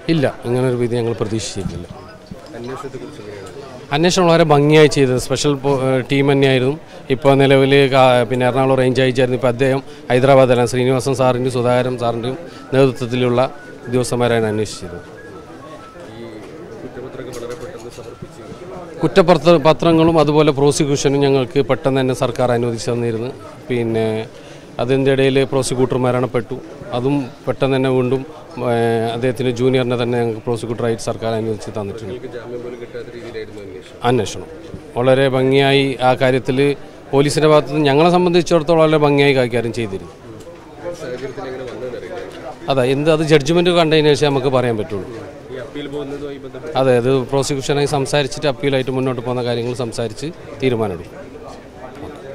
ഇല്ല ഇങ്ങനൊരു വിധി ഞങ്ങൾ പ്രതീക്ഷിച്ചിട്ടില്ല അന്വേഷണത്തെക്കുറിച്ച് എങ്ങനെയാണ് അന്വേഷണം വളരെ ഭംഗിയായി ചെയ്തത് സ്പെഷ്യൽ പോ- ഏഹ് ടീം തന്നെയായിരുന്നു ഇപ്പോൾ നിലവിൽ പിന്നെ എറണാകുളം റേഞ്ച് അയച്ചായിരുന്നു ഇപ്പോൾ അദ്ദേഹം ഹൈദരാബാദിലാണ് ശ്രീനിവാസൻ സാറിൻ്റെയും സുധാകരൻ സാറിൻ്റെയും നേതൃത്വത്തിലുള്ള ഉദ്യോഗസ്ഥന്മാരാണ് അന്വേഷിച്ചത് ഈ കുറ്റപത്രമൊക്കെ വളരെ പെട്ടെന്ന് സമർപ്പിച്ച് കുറ്റപത്ര പത്രങ്ങളും അതുപോലെ പ്രോസിക്യൂഷനും ഞങ്ങൾക്ക് പെട്ടെന്ന് തന്നെ സർക്കാർ അനുവദിച്ചു തന്നിരുന്നു പിന്നെ അതിൻ്റെ ഇടയിൽ പ്രോസിക്യൂട്ടർ മരണപ്പെട്ടു അതും പെട്ടെന്ന് തന്നെ വീണ്ടും ഏഹ്, അദ്ദേഹത്തിന് ജൂനിയറിനെ തന്നെ ഞങ്ങൾക്ക് പ്രോസിക്യൂട്ടറായിട്ട് സർക്കാർ അനുവദിച്ച് തന്നിട്ടുണ്ട് നിങ്ങൾക്ക് ജാമ്യം പോലും കിട്ടാത്ത രീതിയിലായിരുന്നു അന്വേഷണം അന്വേഷണം വളരെ ഭംഗിയായി ആ കാര്യത്തിൽ പോലീസിൻ്റെ ഭാഗത്ത് നിന്ന് ഞങ്ങളെ സംബന്ധിച്ചിടത്തോളം വളരെ ഭംഗിയായി കൈകാര്യം ചെയ്തിരുന്നു സാഹചര്യത്തിൽ എങ്ങനെ വന്നതെന്നറിയില്ല അതെ എന്ത് അത് ജഡ്ജ്മെൻറ്റ് കണ്ടതിന് ശേഷം നമുക്ക് പറയാൻ പറ്റുള്ളൂ ഈ അപ്പീൽ പോകുന്നതുമായി ബന്ധപ്പെട്ട് അതെ അത് പ്രോസിക്യൂഷനായി സംസാരിച്ചിട്ട് അപ്പീലായിട്ട് മുന്നോട്ട് പോകുന്ന കാര്യങ്ങൾ സംസാരിച്ച് തീരുമാനമെടുക്കും